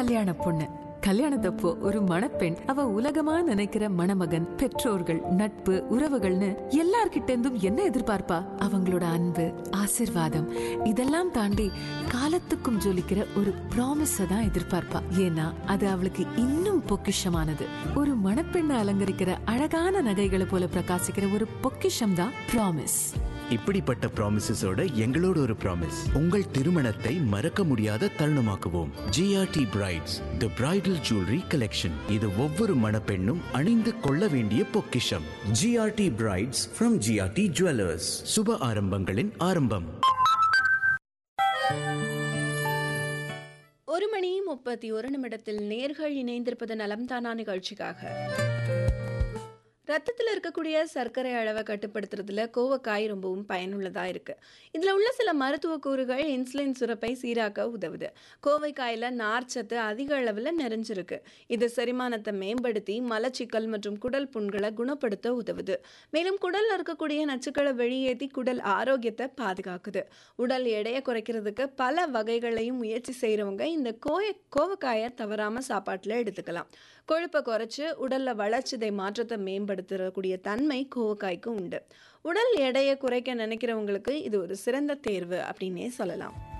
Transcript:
கல்யாண பொண்ணு கல்யாணத்தப்போ ஒரு மணப்பெண் அவ உலகமா நினைக்கிற மணமகன் பெற்றோர்கள் நட்பு உறவுகள்னு எல்லார்கிட்ட இருந்தும் என்ன எதிர்பார்ப்பா அவங்களோட அன்பு ஆசிர்வாதம் இதெல்லாம் தாண்டி காலத்துக்கும் ஜொலிக்கிற ஒரு ப்ராமிஸ தான் எதிர்பார்ப்பா ஏன்னா அது அவளுக்கு இன்னும் பொக்கிஷமானது ஒரு மணப்பெண்ணை அலங்கரிக்கிற அழகான நகைகளை போல பிரகாசிக்கிற ஒரு பொக்கிஷம் தான் ப்ராமிஸ் இப்படிப்பட்ட ப்ராமிசஸோட எங்களோட ஒரு ப்ராமிஸ் உங்கள் திருமணத்தை மறக்க முடியாத தருணமாக்குவோம் G R T brides the bridal jewellery collection இது ஒவ்வொரு மணப்பெண்ணும் அணிந்து கொள்ள வேண்டிய பொக்கிஷம் G R T brides from G R T jewellers சுப ஆரம்பங்களின் ஆரம்பம் ஒரு மணி முப்பத்தி ஒரு நிமிடத்தில் நேர்கள் இணைந்திருப்பது நலம்தானா நிகழ்ச்சிக்காக ரத்தத்தில் இருக்கக்கூடிய சர்க்கரை அளவை கட்டுப்படுத்துறதுல கோவக்காய் ரொம்பவும் பயனுள்ளதாக இருக்குது இதில் உள்ள சில மருத்துவ கூறுகள் இன்சுலின் சுரப்பை சீராக்க உதவுது கோவைக்காயில் நார்ச்சத்து அதிக அளவில் நிறைஞ்சிருக்கு இது செரிமானத்தை மேம்படுத்தி மலச்சிக்கல் மற்றும் குடல் புண்களை குணப்படுத்த உதவுது மேலும் குடலில் இருக்கக்கூடிய நச்சுக்களை வெளியேற்றி குடல் ஆரோக்கியத்தை பாதுகாக்குது உடல் எடையை குறைக்கிறதுக்கு பல வகைகளையும் முயற்சி செய்கிறவங்க இந்த கோய கோவக்காயை தவறாமல் சாப்பாட்டில் எடுத்துக்கலாம் கொழுப்பை குறைச்சு உடலில் வளர்ச்சிதை மாற்றத்தை மேம்படுத்தக்கூடிய தன்மை கோவக்காய்க்கு உண்டு உடல் எடையை குறைக்க நினைக்கிறவங்களுக்கு இது ஒரு சிறந்த தேர்வு அப்படின்னே சொல்லலாம்